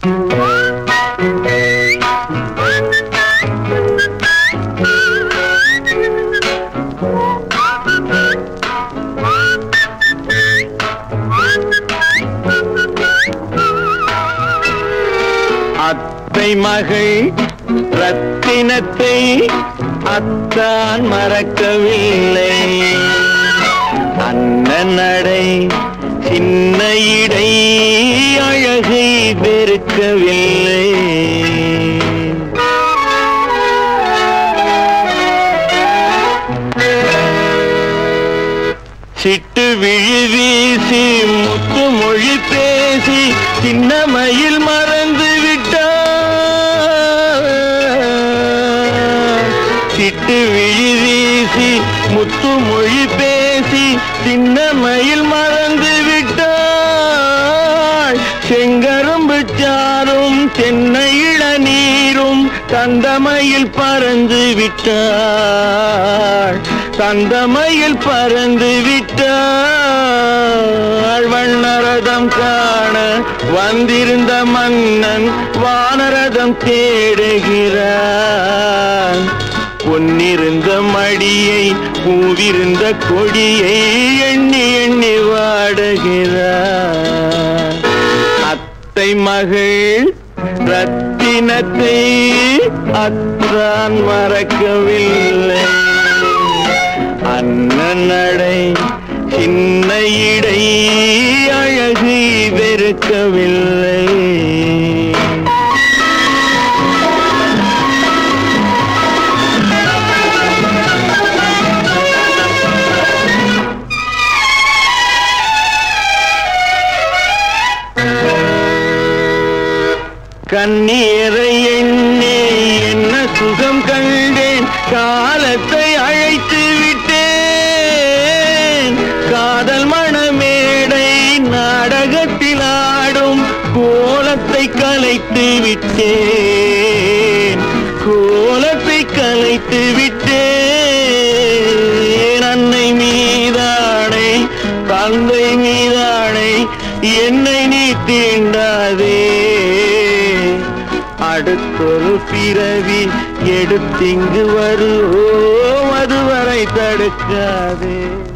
அத்தை மகள் ரத்தினத்தை அத்தான் மறக்கவில்லை அண்ணன் நடை சின்ன இடை அழகை வெறுக்கவில்லை சிட்டு விழி வீசி முத்து மொழி பேசி சின்ன மயில் மறந்து விட்டார் சிட்டு விழி வீசி முத்து மொழி பேசி சின்ன மயில் மறந்து விட்டாள் செங்கரும்பு சாரும் தென்னை இளநீரும் தந்தமையில் பறந்து விட்டாள் தந்தமையில் பறந்து விட்டாள் வண்ணரதம் காண வந்திருந்த மன்னன் வானரதம் தேடுகிறான் பொன்னிருந்த மடியை பூவிருந்த கொடியை எண்ணி எண்ணி வாடுகிறான் அத்தை மகள் ரத்தினத்தை அத்தான் மறக்கவில்லை அண்ணன் நடை சின்ன இடை அழகு வெறுக்கவில்லை கண்ணீரை எண்ணி என்ன சுகம் கண்டேன் காலத்தை அழைத்து விட்டேன் காதல் மணமேடை நாடகத்தில் ஆடும் கோலத்தை கலைத்து விட்டேன் கோலத்தை கலைத்து விட்டேன் அன்னை மீதானை தந்தை மீதானை என்னை நீ தீண்டாதே அடுத்தொரு பிறவி எடுத்திங்கு வருவோம் அதுவரை தடுக்காதே